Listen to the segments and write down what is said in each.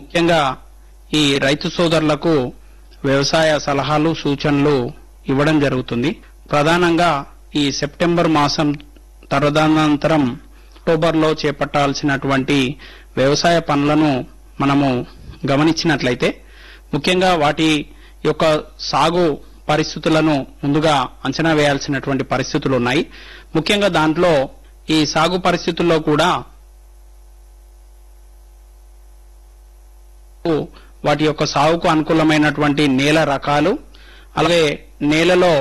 ముఖ్యంగా ఈ రైతు సోదరులకు వ్యవసాయ సలహాలు సూచనలు ఇవ్వడం జరుగుతుంది ప్రధానంగా ఈ సెప్టెంబర్ మాసం తదనంతరం అక్టోబర్లో చేపట్టాల్సినటువంటి వ్యవసాయ పనులను మనము గమనించినట్లయితే ముఖ్యంగా వాటి యొక్క సాగు పరిస్థితులను ముందుగా అంచనా వేయాల్సినటువంటి పరిస్థితులు ఉన్నాయి ముఖ్యంగా దాంట్లో ఈ సాగు పరిస్థితుల్లో కూడా వాటి యొక్క సాగుకు అనుకూలమైనటువంటి నేల రకాలు అలాగే నేలలో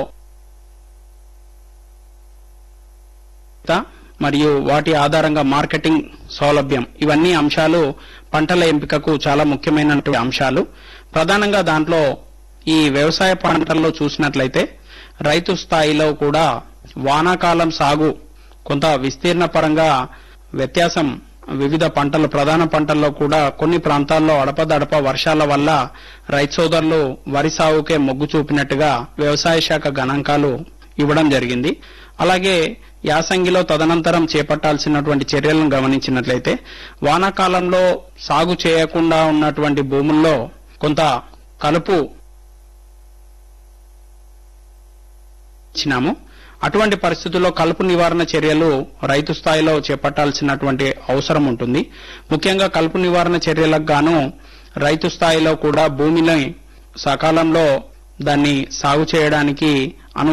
మరియు వాటి ఆధారంగా మార్కెటింగ్ సౌలభ్యం ఇవన్నీ అంశాలు పంటల ఎంపికకు చాలా ముఖ్యమైనటువంటి అంశాలు ప్రధానంగా దాంట్లో ఈ వ్యవసాయ పంటల్లో చూసినట్లయితే రైతు స్థాయిలో కూడా వానాకాలం సాగు కొంత విస్తీర్ణ పరంగా వ్యత్యాసం వివిధ పంటలు ప్రధాన పంటల్లో కూడా కొన్ని ప్రాంతాల్లో అడపదడప వర్షాల వల్ల రైతు సోదరులు వరి సాగుకే మొగ్గు చూపినట్టుగా వ్యవసాయ శాఖ గణాంకాలు ఇవ్వడం జరిగింది అలాగే యాసంగిలో తదనంతరం చేపట్టాల్సినటువంటి చర్యలను గమనించినట్లయితే వానాకాలంలో సాగు చేయకుండా ఉన్నటువంటి భూముల్లో కొంత కలుపు ఇచ్చినాము అటువంటి పరిస్థితుల్లో కలుపు నివారణ చర్యలు రైతు స్థాయిలో చేపట్టాల్సినటువంటి అవసరం ఉంటుంది ముఖ్యంగా కలుపు నివారణ చర్యలకు గాను రైతు స్థాయిలో కూడా భూమిని సకాలంలో దాన్ని సాగు చేయడానికి అను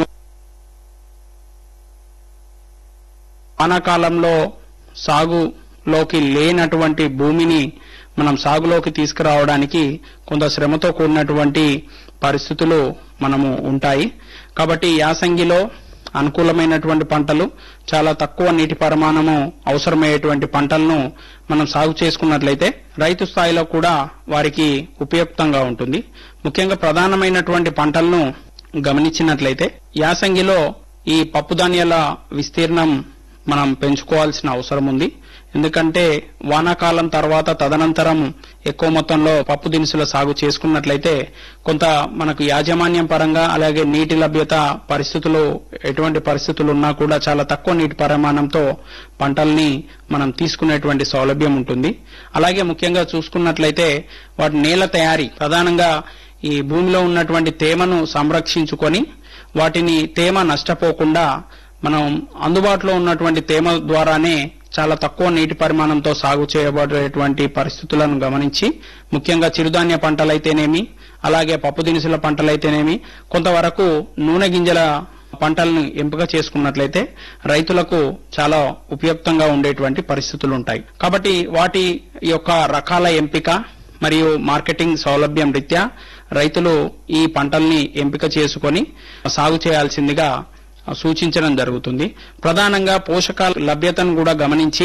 వానాకాలంలో సాగులోకి లేనటువంటి భూమిని మనం సాగులోకి తీసుకురావడానికి కొంత శ్రమతో కూడినటువంటి పరిస్థితులు మనము ఉంటాయి కాబట్టి యాసంగిలో అనుకూలమైనటువంటి పంటలు చాలా తక్కువ నీటి పరిమాణము అవసరమయ్యేటువంటి పంటలను మనం సాగు చేసుకున్నట్లయితే రైతు స్థాయిలో కూడా వారికి ఉపయుక్తంగా ఉంటుంది ముఖ్యంగా ప్రధానమైనటువంటి పంటలను గమనించినట్లయితే యాసంగిలో ఈ పప్పు ధాన్యాల విస్తీర్ణం మనం పెంచుకోవాల్సిన అవసరం ఉంది ఎందుకంటే వానాకాలం తర్వాత తదనంతరం ఎక్కువ మొత్తంలో పప్పు దినుసుల సాగు చేసుకున్నట్లయితే కొంత మనకు యాజమాన్యం పరంగా అలాగే నీటి లభ్యత పరిస్థితులు ఎటువంటి పరిస్థితులు ఉన్నా కూడా చాలా తక్కువ నీటి పరిమాణంతో పంటల్ని మనం తీసుకునేటువంటి సౌలభ్యం ఉంటుంది అలాగే ముఖ్యంగా చూసుకున్నట్లయితే వాటి నేల తయారీ ప్రధానంగా ఈ భూమిలో ఉన్నటువంటి తేమను సంరక్షించుకొని వాటిని తేమ నష్టపోకుండా మనం అందుబాటులో ఉన్నటువంటి తేమ ద్వారానే చాలా తక్కువ నీటి పరిమాణంతో సాగు చేయబడేటువంటి పరిస్థితులను గమనించి ముఖ్యంగా చిరుధాన్య పంటలైతేనేమి అలాగే పప్పు దినుసుల పంటలైతేనేమి కొంతవరకు నూనె గింజల పంటలను ఎంపిక చేసుకున్నట్లయితే రైతులకు చాలా ఉపయుక్తంగా ఉండేటువంటి పరిస్థితులు ఉంటాయి కాబట్టి వాటి యొక్క రకాల ఎంపిక మరియు మార్కెటింగ్ సౌలభ్యం రీత్యా రైతులు ఈ పంటల్ని ఎంపిక చేసుకొని సాగు చేయాల్సిందిగా సూచించడం జరుగుతుంది ప్రధానంగా పోషకాల లభ్యతను కూడా గమనించి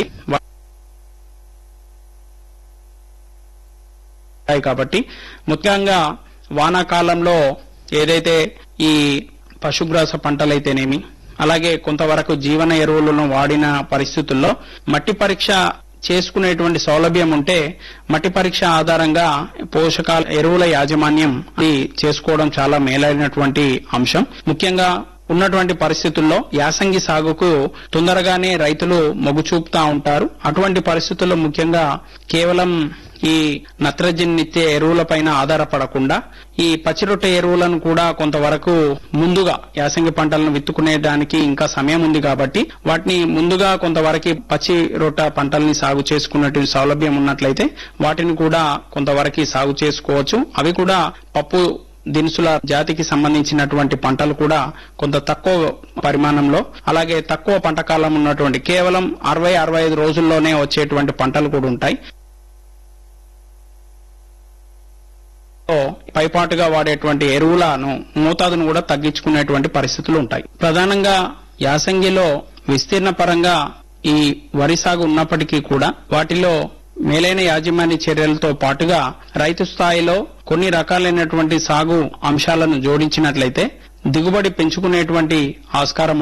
ఉంటాయి కాబట్టి ముఖ్యంగా వానాకాలంలో ఏదైతే ఈ పశుగ్రాస పంటలైతేనేమి అలాగే కొంతవరకు జీవన ఎరువులను వాడిన పరిస్థితుల్లో మట్టి పరీక్ష చేసుకునేటువంటి సౌలభ్యం ఉంటే మట్టి పరీక్ష ఆధారంగా పోషకాల ఎరువుల యాజమాన్యం అది చేసుకోవడం చాలా మేలైనటువంటి అంశం ముఖ్యంగా ఉన్నటువంటి పరిస్థితుల్లో యాసంగి సాగుకు తొందరగానే రైతులు మొగ్గు చూపుతా ఉంటారు అటువంటి పరిస్థితుల్లో ముఖ్యంగా కేవలం ఈ నత్రజనిత్య ఎరువులపైన ఆధారపడకుండా ఈ పచ్చిరొట్టె ఎరువులను కూడా కొంతవరకు ముందుగా యాసంగి పంటలను విత్తుకునేదానికి ఇంకా సమయం ఉంది కాబట్టి వాటిని ముందుగా కొంతవరకు పచ్చి రొట్ట పంటల్ని సాగు చేసుకున్నటువంటి సౌలభ్యం ఉన్నట్లయితే వాటిని కూడా కొంతవరకు సాగు చేసుకోవచ్చు అవి కూడా పప్పు దినుసుల జాతికి సంబంధించినటువంటి పంటలు కూడా కొంత తక్కువ పరిమాణంలో అలాగే తక్కువ పంట కాలం ఉన్నటువంటి కేవలం అరవై అరవై ఐదు రోజుల్లోనే వచ్చేటువంటి పంటలు కూడా ఉంటాయి పైపాటుగా వాడేటువంటి ఎరువులను మోతాదును కూడా తగ్గించుకునేటువంటి పరిస్థితులు ఉంటాయి ప్రధానంగా యాసంగిలో విస్తీర్ణ పరంగా ఈ వరి సాగు ఉన్నప్పటికీ కూడా వాటిలో మేలైన యాజమాన్య చర్యలతో పాటుగా రైతు స్థాయిలో కొన్ని రకాలైనటువంటి సాగు అంశాలను జోడించినట్లయితే దిగుబడి పెంచుకునేటువంటి ఆస్కారం